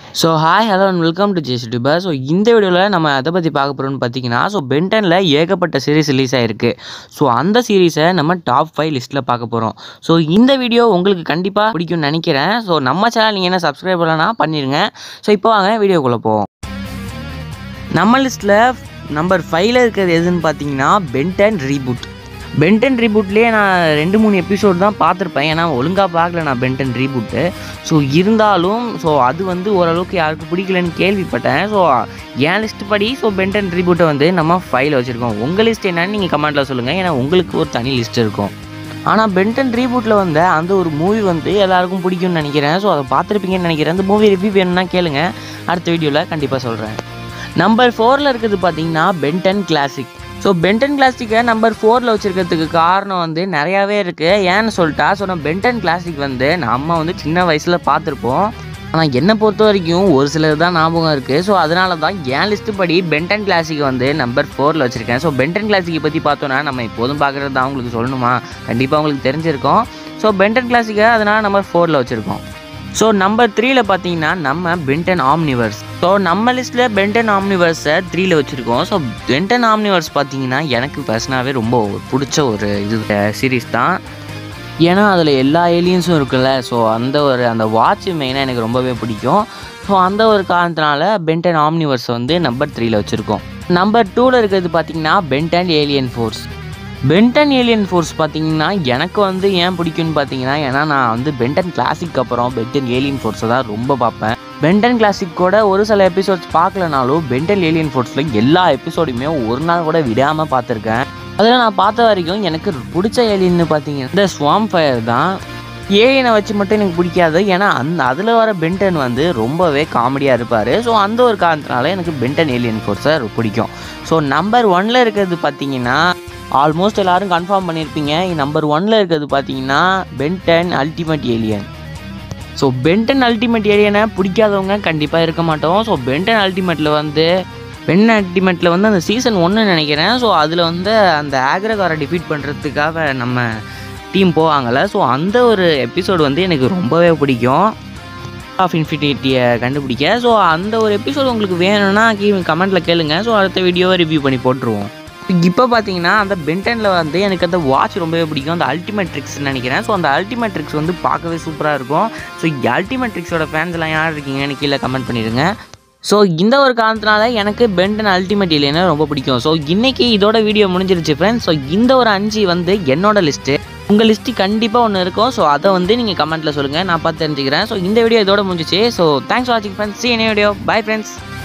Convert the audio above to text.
so hi hello and welcome to JC tuber so இந்த வீடியோவில் நம்ம எதை பற்றி பார்க்க போகிறோம்னு பார்த்தீங்கன்னா ஸோ பென்டனில் ஏகப்பட்ட சீரிஸ் ரிலீஸ் ஆகிருக்கு ஸோ அந்த சீரீஸை நம்ம டாப் ஃபைவ் லிஸ்ட்டில் பார்க்க போகிறோம் ஸோ இந்த வீடியோ உங்களுக்கு கண்டிப்பாக பிடிக்கும்னு நினைக்கிறேன் ஸோ நம்ம சேனல் நீங்கள் என்ன சப்ஸ்கிரைப் பண்ணலன்னா பண்ணிடுங்க ஸோ இப்போ வாங்க வீடியோக்குள்ளே போவோம் நம்ம லிஸ்ட்டில் நம்பர் ஃபைவ்ல இருக்கிறது எதுன்னு பார்த்தீங்கன்னா பென்டன் ரீபூட் பென்டன் ரீபூட்லேயே நான் ரெண்டு மூணு எபிசோட் தான் பார்த்துருப்பேன் ஏன்னா ஒழுங்காக பார்க்கல நான் பென்டன் ரீபூட்டு ஸோ இருந்தாலும் ஸோ அது வந்து ஓரளவுக்கு யாருக்கு பிடிக்கலன்னு கேள்விப்பட்டேன் ஸோ என் லிஸ்ட் படி ஸோ பென்டன் ரீபூட்டை வந்து நம்ம ஃபைவ்ல வச்சுருக்கோம் உங்கள் லிஸ்ட் என்னன்னு நீங்கள் கமெண்ட்டில் சொல்லுங்கள் ஏன்னா உங்களுக்கு ஒரு தனி லிஸ்ட் இருக்கும் ஆனால் பென்டன் ரீபூட்டில் வந்த அந்த ஒரு மூவி வந்து எல்லாருக்கும் பிடிக்கும்னு நினைக்கிறேன் ஸோ அதை பார்த்துருப்பீங்கன்னு நினைக்கிறேன் அந்த மூவி ரிவ்யூ வேணும்னா கேளுங்க அடுத்த வீடியோவில் கண்டிப்பாக சொல்கிறேன் நம்பர் ஃபோரில் இருக்கிறது பார்த்தீங்கன்னா பென்டன் கிளாசிக் ஸோ பென்டன் கிளாசிக்கை நம்பர் ஃபோரில் வச்சுருக்கிறதுக்கு காரணம் வந்து நிறையாவே இருக்குது ஏன்னு சொல்லிட்டா ஸோ நம்ம பென்டன் கிளாசிக் வந்து நம்ம வந்து சின்ன வயசில் பார்த்துருப்போம் ஆனால் என்னை பொறுத்த வரைக்கும் ஒரு சிலர் தான் ஞாபகம் இருக்குது ஸோ அதனால தான் என் லிஸ்ட்டு படி பென்டன் கிளாசிக் வந்து நம்பர் ஃபோரில் வச்சுருக்கேன் ஸோ பென்டன் கிளாசிக்கை பற்றி பார்த்தோன்னா நம்ம எப்போதும் பார்க்குறது தான் உங்களுக்கு சொல்லணுமா கண்டிப்பாக உங்களுக்கு தெரிஞ்சிருக்கும் ஸோ பென்டன் கிளாசிக்கை அதனால் நம்பர் ஃபோரில் வச்சுருக்கோம் ஸோ நம்பர் த்ரீல பார்த்தீங்கன்னா நம்ம பென்டன் ஆம்னிவர்ஸ் ஸோ நம்ம லிஸ்ட்டில் பென்டன் ஆம்னிவர்ஸை த்ரீல வச்சுருக்கோம் ஸோ பென்டன் ஆம்னிவர்ஸ் பார்த்தீங்கன்னா எனக்கு பர்சனாகவே ரொம்ப பிடிச்ச ஒரு இது சீரீஸ் தான் ஏன்னா அதில் எல்லா ஏலியன்ஸும் இருக்குல்ல ஸோ அந்த ஒரு அந்த வாட்ச் மெயினாக எனக்கு ரொம்பவே பிடிக்கும் ஸோ அந்த ஒரு காரணத்தினால பென்டன் ஆம்னிவர்ஸ் வந்து நம்பர் த்ரீல வச்சுருக்கோம் நம்பர் டூவில் இருக்கிறது பார்த்தீங்கன்னா Ben ten alien force Ben ten alien force பார்த்தீங்கன்னா எனக்கு வந்து ஏன் பிடிக்கும்னு பார்த்தீங்கன்னா ஏன்னா நான் வந்து பென்டன் கிளாசிக் அப்புறம் பென்டன் ஏலியன் ஃபோர்ஸை தான் ரொம்ப பார்ப்பேன் பென்டன் கிளாசிக்கோட ஒரு சில எபிசோட்ஸ் பார்க்கலனாலும் பென்டன் ஏலியன் ஃபோர்ஸில் எல்லா எபிசோடையுமே ஒரு நாள் கூட விடாமல் பார்த்துருக்கேன் அதில் நான் பார்த்த வரைக்கும் எனக்கு பிடிச்ச ஏலியன்னு பார்த்தீங்கன்னா இந்த ஸ்வாம் ஃபயர் தான் ஏலியனை வச்சு மட்டும் எனக்கு பிடிக்காது ஏன்னா அந்த அதில் வர பென்டன் வந்து ரொம்பவே காமெடியாக இருப்பார் ஸோ அந்த ஒரு காரணத்தினால எனக்கு பென்டன் ஏலியன் ஃபோர்ஸை பிடிக்கும் ஸோ நம்பர் ஒனில் இருக்கிறது பார்த்தீங்கன்னா ஆல்மோஸ்ட் எல்லாரும் கன்ஃபார்ம் பண்ணியிருப்பீங்க நம்பர் ஒனில் இருக்கிறது பார்த்தீங்கன்னா Ben ten ultimate alien so Ben ten ultimate ஏலியனை பிடிக்காதவங்க கண்டிப்பாக இருக்க மாட்டோம் ஸோ பென்டன் அல்டிமேட்டில் வந்து பென் அல்டிமேட்டில் வந்து அந்த சீசன் ஒன்று நினைக்கிறேன் ஸோ அதில் வந்து அந்த ஆக்ரகாரை டிஃபீட் பண்ணுறதுக்காக நம்ம டீம் போவாங்கள்ல ஸோ அந்த ஒரு எபிசோடு வந்து எனக்கு ரொம்பவே பிடிக்கும் ஆஃப் இன்ஃபினிட்டியை கண்டுபிடிக்க ஸோ அந்த ஒரு எபிசோடு உங்களுக்கு வேணும்னா கீழே கமெண்ட்டில் கேளுங்க ஸோ அடுத்த வீடியோவை ரிவ்யூ பண்ணி போட்டுருவோம் இப்போ பார்த்தீங்கன்னா அந்த பென்டனில் வந்து எனக்கு அந்த வாட்ச் ரொம்பவே பிடிக்கும் அந்த அல்டிமேட் ட்ரிக்ஸ் நினைக்கிறேன் ஸோ அந்த அல்டிமேட் ட்ரிக்ஸ் வந்து பார்க்கவே சூப்பராக இருக்கும் ஸோ அல்டிமேட் ட்ரிக்ஸோட ஃபேன்ஸ் எல்லாம் யார் இருக்கீங்கன்னு கீழே கமெண்ட் பண்ணிடுங்க ஸோ இந்த ஒரு காரணத்தினால எனக்கு பென்டன் அல்டிமேட் இல்லைன்னு ரொம்ப பிடிக்கும் ஸோ இன்னைக்கு இதோட வீடியோ முடிஞ்சிருச்சு ஃப்ரெண்ட்ஸ் ஸோ இந்த ஒரு அஞ்சு வந்து என்னோட லிஸ்ட்டு உங்கள் லிஸ்ட்டு கண்டிப்பாக ஒன்று இருக்கும் ஸோ அதை வந்து நீங்கள் கமெண்ட்டில் சொல்லுங்கள் நான் பார்த்து தெரிஞ்சுக்கிறேன் ஸோ இந்த வீடியோ இதோட முடிஞ்சிச்சு ஸோ தேங்க்ஸ் ஃபார் வாட்சிங் ஃப்ரெண்ட்ஸ் சி என்ன வீடியோ பை ஃப்ரெண்ட்ஸ்